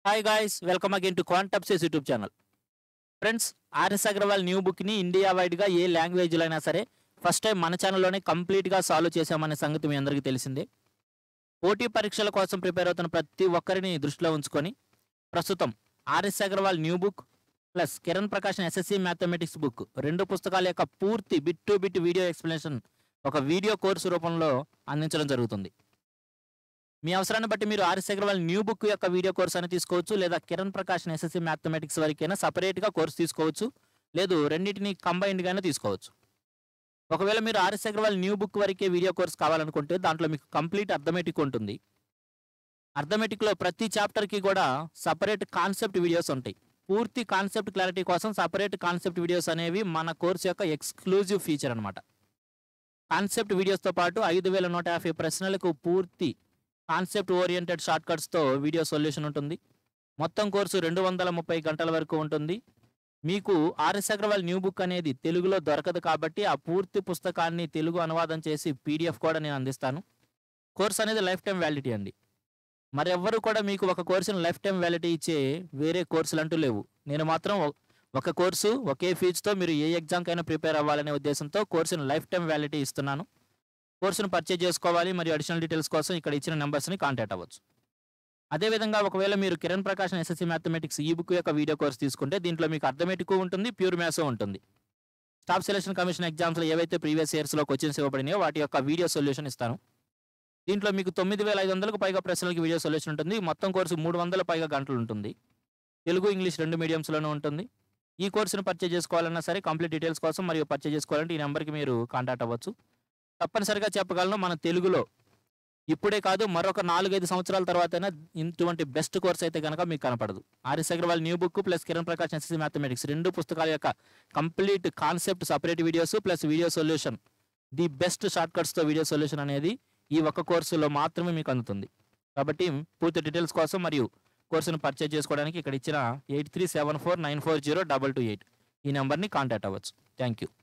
hi guys welcome again to క్వాంటప్సెస్ YouTube channel friends RS Agarwal new బుక్ని India వైడ్గా ఏ లాంగ్వేజ్లో అయినా సరే ఫస్ట్ టైం మన ఛానల్లోనే కంప్లీట్గా సాల్వ్ చేశామనే సంగతి మీ అందరికీ తెలిసిందే పోటీ పరీక్షల కోసం ప్రిపేర్ అవుతున్న ప్రతి ఒక్కరిని దృష్టిలో ఉంచుకొని ప్రస్తుతం RS Agarwal new book plus Kiran Prakash SSC mathematics book రెండు పుస్తకాల యొక్క పూర్తి bit to bit video explanation ఒక వీడియో కోర్సు రూపంలో అందించడం జరుగుతుంది మీ అవసరాన్ని బట్టి మీరు ఆర్ఎస్ అగర్వాల్ న్యూ బుక్ యొక్క వీడియో కోర్స్ అని తీసుకోవచ్చు లేదా కిరణ్ ప్రకాష్ ఎస్ఎస్సి మ్యాథమెటిక్స్ వరకైనా సపరేట్గా కోర్స్ తీసుకోవచ్చు లేదు రెండింటిని కంబైన్డ్గానే తీసుకోవచ్చు ఒకవేళ మీరు ఆర్ఎస్ అగర్వాల్ న్యూ బుక్ వరకే వీడియో కోర్స్ కావాలనుకుంటే దాంట్లో మీకు కంప్లీట్ అర్థమెటిక్ ఉంటుంది అర్థమెటిక్లో ప్రతి చాప్టర్కి కూడా సపరేట్ కాన్సెప్ట్ వీడియోస్ ఉంటాయి పూర్తి కాన్సెప్ట్ క్లారిటీ కోసం సపరేట్ కాన్సెప్ట్ వీడియోస్ అనేవి మన కోర్స్ యొక్క ఎక్స్క్లూజివ్ ఫీచర్ అనమాట కాన్సెప్ట్ వీడియోస్తో పాటు ఐదు వేల నూట యాభై ప్రశ్నలకు పూర్తి కాన్సెప్ట్ ఓరియంటెడ్ షార్ట్ కట్స్తో వీడియో సొల్యూషన్ ఉంటుంది మొత్తం కోర్సు రెండు వందల ముప్పై గంటల వరకు ఉంటుంది మీకు ఆర్ఎస్ అగర్వాల్ న్యూ బుక్ అనేది తెలుగులో దొరకదు కాబట్టి ఆ పూర్తి పుస్తకాన్ని తెలుగు అనువాదం చేసి పీడిఎఫ్ కూడా నేను అందిస్తాను కోర్స్ అనేది లైఫ్ టైం వ్యాలిడిటీ అండి మరెవ్వరు కూడా మీకు ఒక కోర్సును లైఫ్ టైం వ్యాలిడిటీ ఇచ్చే వేరే కోర్సులు అంటూ లేవు నేను మాత్రం ఒ- ఒక కోర్సు ఒకే ఫీజుతో మీరు ఏ ఎగ్జామ్కైనా ప్రిపేర్ అవ్వాలనే ఉద్దేశంతో కోర్సును లైఫ్ టైం వ్యాలిడిటీ ఇస్తున్నాను కోర్సును పర్చేజ్ చేసుకోవాలి మరియు అడిషనల్ డీటెయిల్స్ కోసం ఇక్కడ ఇచ్చిన నెంబర్స్ని కాంటాక్ట్ అవ్వచ్చు అదేవిధంగా ఒకవేళ మీరు కిరణ్ ప్రకాష్ ఎస్ఎస్సి మ్యాథమెటిక్స్ ఈ బుక్ యొక్క వీడియో కోర్స్ తీసుకుంటే దీంట్లో మీకు అర్థమెటిక్ ఉంటుంది ప్యూర్ మ్యాథ్స్ ఉంటుంది స్టాఫ్ సెలక్షన్ కమిషన్ ఎగ్జామ్స్లో ఏవైతే ప్రీవియస్ ఇయర్స్లో క్వశ్చన్స్ ఇవ్వబడినాయో వాటి యొక్క వీడియో సొల్యూషన్ ఇస్తాను దీంట్లో మీకు తొమ్మిది వేల ఐదు వందలకు పైగా ప్రశ్నలకి వీడియో సొల్యూషన్ ఉంటుంది మొత్తం కోర్సు మూడు వందల పైగా గంటలు ఉంటుంది తెలుగు ఇంగ్లీష్ రెండు మీడియంస్లోనూ ఉంటుంది ఈ కోర్సును పర్చేజ్ చేసుకోవాలన్నా సరే కంప్లీట్ డీటెయిల్స్ కోసం మరియు పర్చేజ్ చేసుకోవాలంటే ఈ నెంబర్కి మీరు కాంటాక్ట్ అవ్వచ్చు తప్పనిసరిగా చెప్పగలను మన తెలుగులో ఇప్పుడే కాదు మరొక నాలుగైదు సంవత్సరాల తర్వాతైనా ఇటువంటి బెస్ట్ కోర్స్ అయితే కనుక మీకు కనపడదు RS Agarwal new book plus Kiran Prakash SSC mathematics రెండు పుస్తకాల యొక్క complete concept separate videos plus video solution the best short కట్స్తో వీడియో సొల్యూషన్ అనేది ఈ ఒక్క కోర్సులో మాత్రమే మీకు అందుతుంది కాబట్టి పూర్తి డీటెయిల్స్ కోసం మరియు కోర్సును పర్చేజ్ చేసుకోవడానికి ఇక్కడ ఇచ్చిన eight three seven four nine four zero double two eight ఈ నెంబర్ని కాంటాక్ట్ అవ్వచ్చు థ్యాంక్ యూ